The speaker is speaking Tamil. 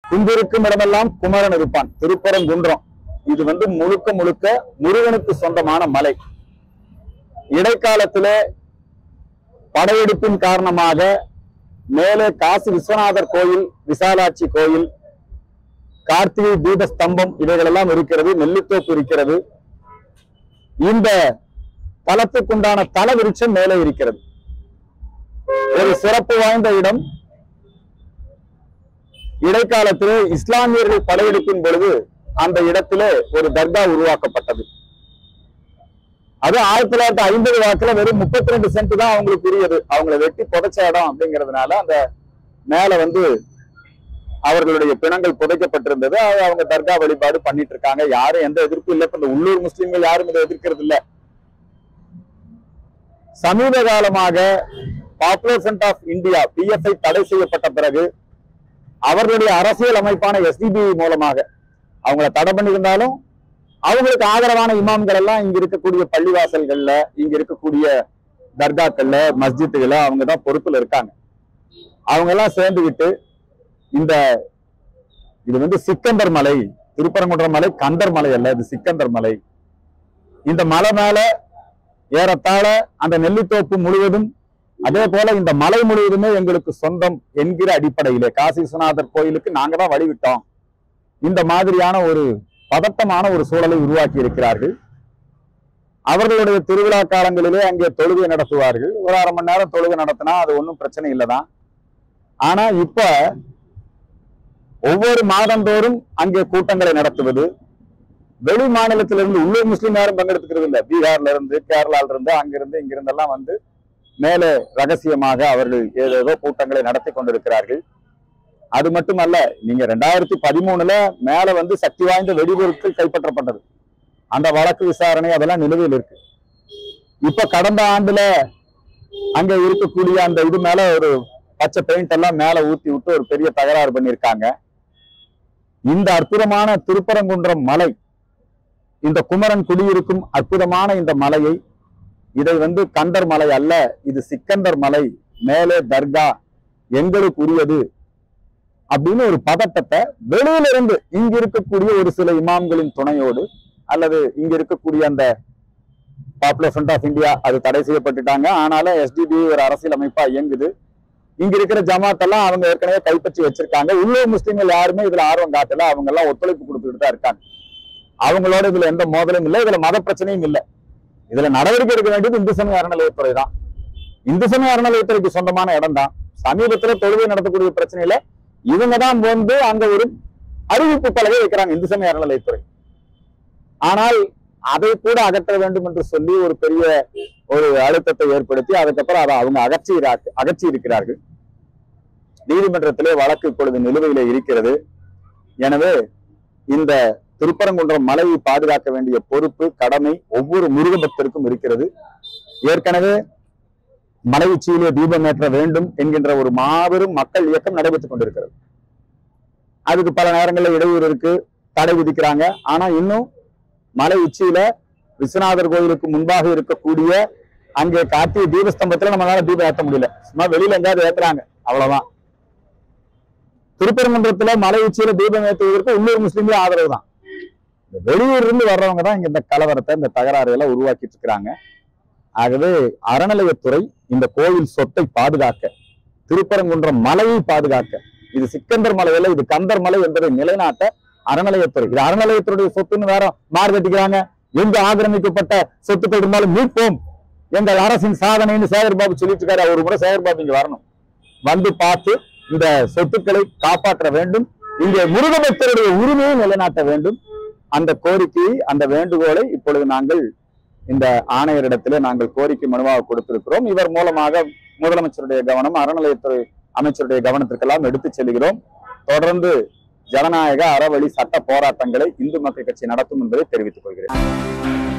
குந்திருக்கும் இடமெல்லாம் குமரன் இருப்பான் திருப்பரங்குன்றம் இது வந்து முழுக்க முழுக்க முருகனுக்கு சொந்தமான மலை இடைக்காலத்திலே படையெடுப்பின் காரணமாக மேலே காசி விஸ்வநாதர் கோயில் விசாலாட்சி கோயில் கார்த்திகை தீப ஸ்தம்பம் இவைகளெல்லாம் இருக்கிறது நெல்லித்தோப்பு இருக்கிறது இந்த தலத்துக்குண்டான தல விருட்சம் மேலே இருக்கிறது ஒரு சிறப்பு வாய்ந்த இடம் இடைக்காலத்திலே இஸ்லாமியர்கள் படையெடுப்பின் பொழுது அந்த இடத்திலே ஒரு தர்கா உருவாக்கப்பட்டது அது ஆயிரத்தி தொள்ளாயிரத்தி ஐம்பது வாக்குல வெறும் முப்பத்தி ரெண்டு சென்ட் தான் அவங்களுக்கு உரியது அவங்கள வெட்டி புதைச்ச இடம் அப்படிங்கிறதுனால அந்த மேல வந்து அவர்களுடைய பிணங்கள் புதைக்கப்பட்டிருந்தது அது அவங்க தர்கா வழிபாடு பண்ணிட்டு இருக்காங்க யாரும் எந்த எதிர்ப்பும் இல்லை இப்ப இந்த உள்ளூர் முஸ்லிம்கள் யாரும் இதை எதிர்க்கிறது இல்ல சமீப காலமாக பாப்புலர் ஃப்ரண்ட் ஆஃப் இந்தியா பிஎஃப்ஐ தடை செய்யப்பட்ட பிறகு அவர்களுடைய அரசியல் அமைப்பான எஸ்டிபி மூலமாக அவங்கள தடை பண்ணியிருந்தாலும் அவங்களுக்கு ஆதரவான இமாம்கள் எல்லாம் இங்க இருக்கக்கூடிய பள்ளிவாசல்கள்ல இங்க இருக்கக்கூடிய தர்காக்கள்ல மஸ்ஜித்துகள்ல அவங்க தான் பொறுப்புல இருக்காங்க அவங்க எல்லாம் சேர்ந்துகிட்டு இந்த இது வந்து சிக்கந்தர் மலை திருப்பரங்குன்றம் மலை கந்தர் மலை அல்ல இது சிக்கந்தர் மலை இந்த மலை மேல ஏறத்தாழ அந்த நெல்லித்தோப்பு முழுவதும் அதே போல இந்த மலை முழுவதுமே எங்களுக்கு சொந்தம் என்கிற அடிப்படையிலே காசி விஸ்வநாதர் கோயிலுக்கு நாங்க தான் வழிவிட்டோம் இந்த மாதிரியான ஒரு பதட்டமான ஒரு சூழலை உருவாக்கி இருக்கிறார்கள் அவர்களுடைய திருவிழா காலங்களிலே அங்கே தொழுகை நடத்துவார்கள் ஒரு அரை மணி நேரம் தொழுகை நடத்தினா அது ஒன்றும் பிரச்சனை இல்லைதான் ஆனா இப்ப ஒவ்வொரு மாதந்தோறும் அங்கே கூட்டங்களை நடத்துவது வெளி மாநிலத்திலிருந்து உள்ளூர் முஸ்லீம் யாரும் பங்கெடுத்துக்கிறது இல்ல பீகார்ல இருந்து கேரளால இருந்து அங்கிருந்து இங்கிருந்தெல்லாம் வந்து மேலே ரகசியமாக அவர்கள் ஏதேதோ கூட்டங்களை நடத்தி கொண்டிருக்கிறார்கள் அது மட்டுமல்ல நீங்க ரெண்டாயிரத்தி பதிமூணுல மேல வந்து சக்தி வாய்ந்த வெடிபொருட்கள் கைப்பற்றப்பட்டது அந்த வழக்கு விசாரணை அதெல்லாம் நிலுவையில் இருக்கு இப்ப கடந்த ஆண்டுல அங்க இருக்கக்கூடிய அந்த இது மேல ஒரு பச்சை பெயிண்ட் எல்லாம் மேல ஊத்தி விட்டு ஒரு பெரிய தகராறு பண்ணியிருக்காங்க இந்த அற்புதமான திருப்பரங்குன்றம் மலை இந்த குமரன் குடியிருக்கும் அற்புதமான இந்த மலையை இதை வந்து கந்தர் மலை அல்ல இது சிக்கந்தர் மலை மேலே தர்கா எங்களுக்கு உரியது அப்படின்னு ஒரு பதட்டத்தை வெளியில இருந்து இங்க இருக்கக்கூடிய ஒரு சில இமாம்களின் துணையோடு அல்லது இங்க இருக்கக்கூடிய அந்த பாப்புலர் ஃப்ரண்ட் ஆஃப் இந்தியா அது தடை செய்யப்பட்டுட்டாங்க ஆனாலும் எஸ்டிபி ஒரு அரசியல் அமைப்பா இயங்குது இங்க இருக்கிற ஜமாத் எல்லாம் அவங்க ஏற்கனவே கைப்பற்றி வச்சிருக்காங்க உள்ளூர் முஸ்லீம்கள் யாருமே இதுல ஆர்வம் காட்டல அவங்க எல்லாம் ஒத்துழைப்பு கொடுத்துக்கிட்டு தான் இருக்காங்க அவங்களோட இதுல எந்த மோதலும் இல்லை இதுல மத பிரச்சனையும் இல்லை இதுல நடவடிக்கை எடுக்க வேண்டியது இந்து சமய அறநிலையத்துறை தான் இந்து சமய அறநிலையத்துறைக்கு சொந்தமான இடம் தான் சமீபத்துல தொழுகை நடத்தக்கூடிய பிரச்சனையில இவங்க தான் வந்து அங்க ஒரு அறிவிப்பு பலகை வைக்கிறாங்க இந்து சமய அறநிலையத்துறை ஆனால் அதை கூட அகற்ற வேண்டும் என்று சொல்லி ஒரு பெரிய ஒரு அழுத்தத்தை ஏற்படுத்தி அதுக்கப்புறம் அதை அவங்க அகற்றி அகற்றி இருக்கிறார்கள் நீதிமன்றத்திலே வழக்கு இப்பொழுது நிலுவையிலே இருக்கிறது எனவே இந்த திருப்பரங்குன்றம் மலையை பாதுகாக்க வேண்டிய பொறுப்பு கடமை ஒவ்வொரு முருக பக்தருக்கும் இருக்கிறது ஏற்கனவே மலை உச்சியிலே தீபம் ஏற்ற வேண்டும் என்கின்ற ஒரு மாபெரும் மக்கள் இயக்கம் நடைபெற்றுக் கொண்டிருக்கிறது அதுக்கு பல நேரங்களில் இடையூறு இருக்கு தடை விதிக்கிறாங்க ஆனா இன்னும் மலை உச்சியில விஸ்வநாதர் கோயிலுக்கு முன்பாக இருக்கக்கூடிய அங்கே காட்டிய தீபஸ்தம்பத்துல நம்மளால தீபம் ஏற்ற முடியல சும்மா வெளியில எங்காவது ஏத்துறாங்க அவ்வளவுதான் திருப்பரங்குன்றத்துல மலை உச்சியில தீபம் ஏற்றுவதற்கு உள்ளூர் முஸ்லீம்களே ஆதரவு தான் இந்த வெளியூர்ல இருந்து வர்றவங்க தான் இங்க இந்த கலவரத்தை இந்த தகராறுகளை உருவாக்கிட்டு இருக்கிறாங்க ஆகவே அறநிலையத்துறை இந்த கோயில் சொத்தை பாதுகாக்க திருப்பரங்குன்றம் மலையை பாதுகாக்க இது சிக்கந்தர் மலை அல்ல இது கந்தர் மலை என்பதை நிலைநாட்ட அறநிலையத்துறை இது அறநிலையத்துறையுடைய சொத்துன்னு வேற மாறு கட்டிக்கிறாங்க எங்க ஆக்கிரமிக்கப்பட்ட சொத்துக்கள் இருந்தாலும் மீட்போம் எங்கள் அரசின் சாதனைன்னு சேகர் பாபு சொல்லிட்டு இருக்காரு ஒரு முறை சேகர் பாபு இங்க வரணும் வந்து பார்த்து இந்த சொத்துக்களை காப்பாற்ற வேண்டும் இங்கே முருகபக்தருடைய உரிமையை நிலைநாட்ட வேண்டும் அந்த கோரிக்கையை அந்த வேண்டுகோளை இப்பொழுது நாங்கள் இந்த ஆணையரிடத்திலே நாங்கள் கோரிக்கை மனுவாக கொடுத்திருக்கிறோம் இவர் மூலமாக முதலமைச்சருடைய கவனம் அறநிலையத்துறை அமைச்சருடைய கவனத்திற்கெல்லாம் எடுத்துச் செல்கிறோம் தொடர்ந்து ஜனநாயக அறவழி சட்ட போராட்டங்களை இந்து மக்கள் கட்சி நடத்தும் என்பதை தெரிவித்துக் கொள்கிறேன்